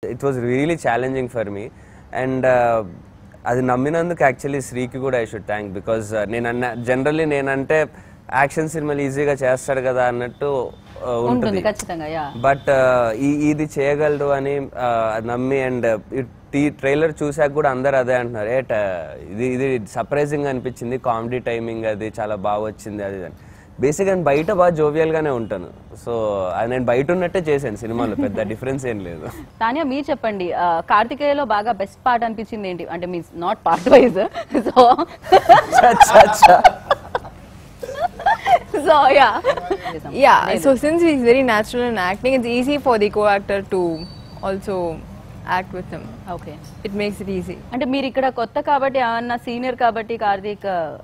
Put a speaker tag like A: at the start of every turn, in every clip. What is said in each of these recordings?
A: It was really challenging for me and అది నమ్మినందుకు actually శ్రీకి కూడా ఐ షుడ్ థ్యాంక్ బికాజ్ నేను అన్న జనరల్లీ నేనంటే యాక్షన్ సినిమాలు ఈజీగా చేస్తాడు కదా అన్నట్టు uh,
B: ఉంటుంది
A: ఉంటుంది
B: ఖచ్చితంగా యా
A: బట్ ఈ ఇది చేయగలడు అని ఆ, నమ్మి అండ్ ఈ ట్రైలర్ చూసాక కూడా అందరు అదే అంటున్నారు ఏ ఇది ఇది సర్ప్రైజింగ్ అనిపించింది కామెడీ టైమింగ్ అది చాలా బాగా వచ్చింది అది అని బేసిక్ నేను బయట బాగా jovial గానే ఉంటాను సో అది నేను బయట ఉన్నట్టే చేశాను సినిమాలో పెద్ద డిఫరెన్స్ ఏం లేదు
B: తానియా మీరు చెప్పండి ఆ, కార్తికేయలో బాగా బెస్ట్ పార్ట్ అనిపించింది ఏంటి అంటే మీ not part wise so so yeah
C: Yeah, so since he's very natural in acting, it's easy for the co-actor to also act with him.
B: Okay
C: It makes it easy.
B: అంటే మీరు ఇక్కడ కొత్త కాబట్టి ఏమన్నా సీనియర్ కాబట్టి కార్తీక్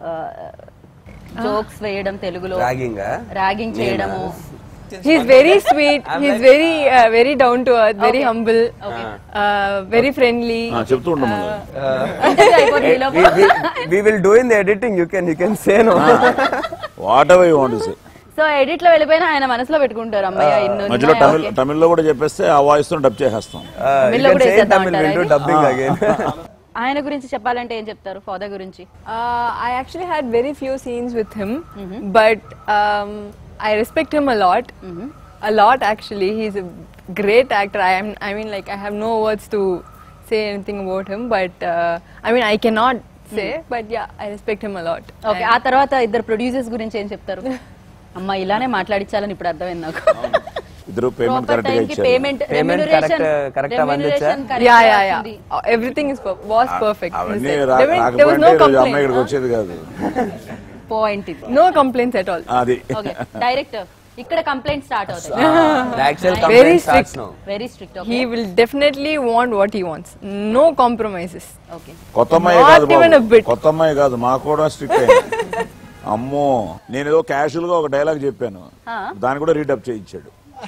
B: జోక్స్ వేయడం తెలుగులో
A: ragging
B: ragging చేయడము
C: He's very sweet. he's very uh, very down to earth, very humble, uh, very friendly.
D: ఆ, చెప్తూ ఉండము
B: ఇంటర్వ్యూ అయిపోతుంది ఈ లోపు.
A: We will do in the editing you can you can say no
D: whatever you want say
B: so edit లో వెళ్ళిపోయినా ఆయన మనసులో పెట్టుకుంటారు అమ్మయ్య ఇన్ని
D: మధ్యలో
B: ఉన్నాయా?
D: తమిళ్
B: Okay.
D: తమిళ్లో కూడా చెప్పేస్తే ఆ వాయిస్ తో డబ్ చేసేస్తాం
B: తమిళ్లో కూడా వేసేద్దాం అంటారా ఇది?
A: డబ్బింగ్ అగైన్
B: ఆయన గురించి చెప్పాలంటే ఏం చెప్తారు ఫాదర్ గురించి
C: Uh, I actually had very few scenes with him, but um, I respect him a lot. A lot, actually. He's a great actor. I am. I mean, like I have no words to say anything about him, but uh, I mean, I cannot say. But yeah, I respect him a lot.
B: Okay ఆ తర్వాత ఇద్దరు producers గురించి ఏం చెప్తారు అమ్మ ఇలానే మాట్లాడించాలని ఇప్పుడు అర్థమైంది నాకు
D: ఇద్దరు పేమెంట్
B: ప్రాపర్
D: కరెక్ట్ గా
B: టైం కి
D: ఇచ్చారు
B: పేమెంట్
A: Payment correct- correct గా అందించా?
C: yeah, yeah, yeah. Uh, everything is per- was perfect.
D: అవన్నీ
C: There
D: రా-
C: were- there was
D: రాకపోయింటే
C: no
D: ఈ రోజు అమ్మాయి
C: complaint.
D: ఇక్కడికి వచ్చేది కాదు
B: పాయింట్ ఇది
C: No complaints at all.
D: అది
B: ఓకే డైరెక్టర్ ఇక్కడ కంప్లైంట్ స్టార్ట్ అవుతాయి
A: actual
C: Very
A: complaint
C: strict.
A: Starts now
B: very strict
C: He will definitely want what he wants. No compromises.
B: Okay
D: కొత్త అమ్మాయి
C: Not
D: కాదు
C: even a
D: బాబు.
C: bit.
D: కొత్త అమ్మాయి కాదు మాకు కూడా స్ట్రిక్ట్ అయింది అమ్మో నేను ఏదో క్యాజువల్ గా ఒక డైలాగ్ చెప్పాను దాన్ని కూడా రీడప్ చేయించాడు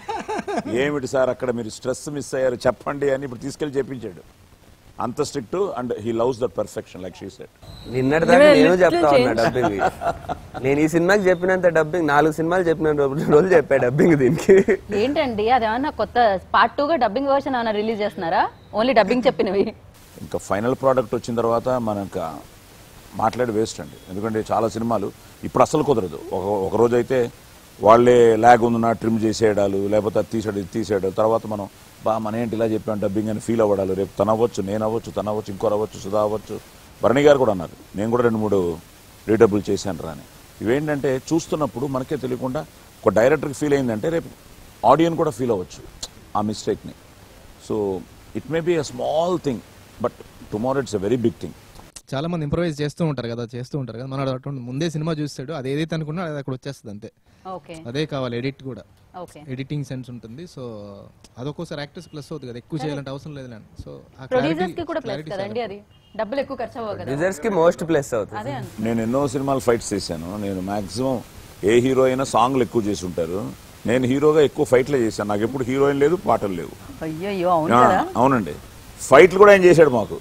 D: ఏమిటి సార్ అక్కడ మీరు స్ట్రెస్ మిస్ అయ్యారు చెప్పండి అని ఇప్పుడు తీసుకెళ్లి చెప్పించాడు అంత strict and he loves that perfection like she said
A: నిన్నటి దాకా
C: Even a
A: నేను
C: little
A: చెప్తా ఉన్నా
C: change.
A: డబ్బింగ్ నేను ఈ సినిమాకి చెప్పినంత డబ్బింగ్ నాలుగు సినిమాలు చెప్పిన రో- రోజులు చెప్పా డబ్బింగ్ దీనికి
B: ఏంటండి అదేమన్నా కొత్త పార్ట్ టూ గా డబ్బింగ్ వర్షన్ ఏమైనా రిలీజ్ చేస్తున్నారా ఓన్లీ డబ్బింగ్ చెప్పినవి
D: ఇంకా ఫైనల్ ప్రోడక్ట్ వచ్చిన తర్వాత మనకు మాట్లాడి వేస్ట్ అండి ఎందుకంటే చాలా సినిమాలు ఇప్పుడు అసలు కుదరదు ఒక ఒక రోజు అయితే వాళ్ళే ల్యాగ్ ఉందన్న ట్రిమ్ చేసేయడాలు లేకపోతే అది తీసేయడం ఇది తీసేయడం తర్వాత మనం బా మన ఏంటి ఇలా చెప్పాం డబ్బింగ్ అని ఫీల్ అవ్వడాలు రేపు తన అవ్వచ్చు నేను అవ్వచ్చు తన అవ్వచ్చు ఇంకోరు అవ్వచ్చు సుధా అవ్వచ్చు భరణి గారు కూడా అన్నారు నేను కూడా రెండు మూడు రీడబుల్ చేశాను రా అని ఇవేంటంటే చూస్తున్నప్పుడు మనకే తెలియకుండా ఒక డైరెక్టర్కి ఫీల్ అయిందంటే రేపు ఆడియన్ కూడా ఫీల్ అవ్వచ్చు ఆ మిస్టేక్ని so it may be a small thing but tomorrow it's a very big thing
E: చాలా మంది ఇంప్రవైజ్ చేస్తూ ఉంటారు కదా చేస్తూ ఉంటారు కదా మనడు అటువంటి ముందే సినిమా చూస్తాడు అది ఏదైతే అనుకున్నా అది అక్కడ వచ్చేస్తుంది అంతే
B: ఓకే
E: అదే కావాలి ఎడిట్ కూడా
B: ఓకే
E: ఎడిటింగ్ సెన్స్ ఉంటుంది సో అదొక్కోసారి యాక్టర్స్ ప్లస్ అవుతుంది కదా ఎక్కువ చేయాలంటే అవసరం లేదు సో ఆ
B: ప్రొడ్యూసర్స్ కి కూడా ప్లస్
E: clarity
B: కదండి అది డబ్బులు ఎక్కువ ఖర్చు అవ్వవు కదా
A: రిజర్వ్స్ కి మోస్ట్ ప్లస్ అవుతుంది
B: అదే అన్-
D: నేను ఎన్నో సినిమాలు ఫైట్స్ చేశాను నేను మాక్సిమం ఏ హీరో అయినా సాంగ్లు ఎక్కువ చేసి ఉంటారు నేను హీరోగా ఎక్కువ ఫైట్లే చేశాను నాకు ఎప్పుడు హీరోయిన్ లేదు పాటలు లేవు
B: అయ్యయ్యో అవును
D: ఆ,
B: కదా
D: అవునండి ఫైట్లు కూడా ఆయన చేశాడు మాకు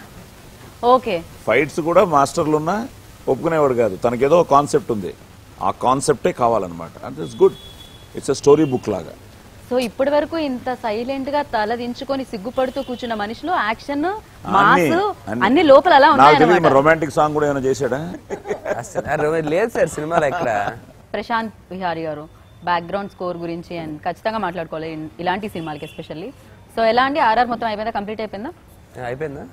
B: ఓకే
D: ఫైట్స్ కూడా మాస్టర్లు ఉన్నా ఒప్పుకునేవాడు కాదు తనకేదో కాన్సెప్ట్ ఉంది ఆ కాన్సెప్టే కావాలన్నమాట అంటే it's good it's a story book లాగా
B: సో ఇప్పటి వరకు ఇంత సైలెంట్ గా తల దించుకొని సిగ్గుపడుతూ కూర్చున్న మనిషిలో యాక్షన్ మాస్ అన్ని లోపల అలా
D: నాకు తెలియదు
B: ఉన్నాయన్నమాట
D: రొమాంటిక్ సాంగ్ కూడా ఏమైనా చేశాడా
A: అసలు అరే లేదు సార్ సినిమాలో ఎక్కడ
B: ప్రశాంత్ విహారీ గారు బ్యాక్గ్రౌండ్ స్కోర్ గురించి అండ్ ఖచ్చితంగా మాట్లాడుకోవాలి ఇన్- ఇలాంటి సినిమాలకి ఎస్పెషల్లీ సో ఎలా అండి ఆర్ఆర్ మొత్తం అయిపోయిందా కంప్లీట్ అయిపోయిందా
A: అయిపోయిందా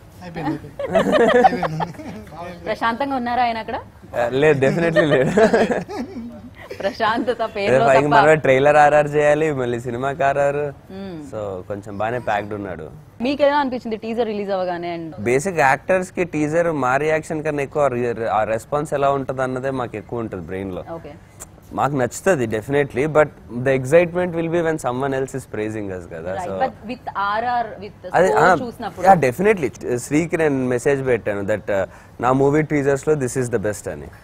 B: ప్రశాంతంగా ఉన్నారా ఆయన అక్కడ
A: ఆ, లేదు డెఫినెట్లీ లేదు
B: ప్రశాంతత పేరు
A: పైకి మన ట్రైలర్ ఆర్ఆర్ చేయాలి మళ్ళీ సినిమాకి ఆర్ఆర్ సో కొంచెం బాగానే ప్యాక్డ్ ఉన్నాడు
B: మీకు ఎలా అనిపించింది టీజర్ రిలీజ్ అవ్వగానే అండ్
A: బేసిక్ యాక్టర్స్ కి టీజర్ మా రియాక్షన్ కన్నా ఎక్కువ రి- ఆ రెస్పాన్స్ ఎలా ఉంటుంది అన్నదే మాకు ఎక్కువ ఉంటుంది బ్రెయిన్ లో
B: ఓకే
A: మాకు నచ్చుతుంది definitely but the excitement will be when someone else is praising us కదా so
B: but with RR with
A: అది
B: చూసినప్పుడు
A: డెఫినెట్లీ శ్రీకి నేను మెసేజ్ పెట్టాను దట్ నా మూవీ టీజర్స్ లో దిస్ ఇస్ ద బెస్ట్ అని